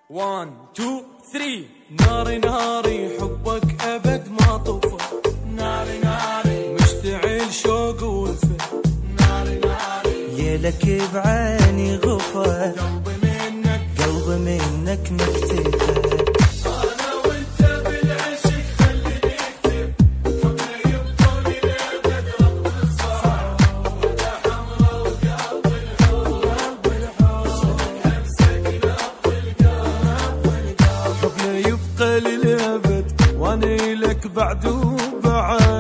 1 2 3 ناري ناري حبك ابد ما طفى ناري ناري مشتعل شوق والفه ناري ناري يلك بعيني غفر قلبي منك قلبي منك مكتفى انا وانت بالعشق خليني اكتب حبنا يبقى للابد رب الصعب وده حمرا وقلب الحب امسك نبض القلب حبنا يبقى للابد وانا لك بعد وبعد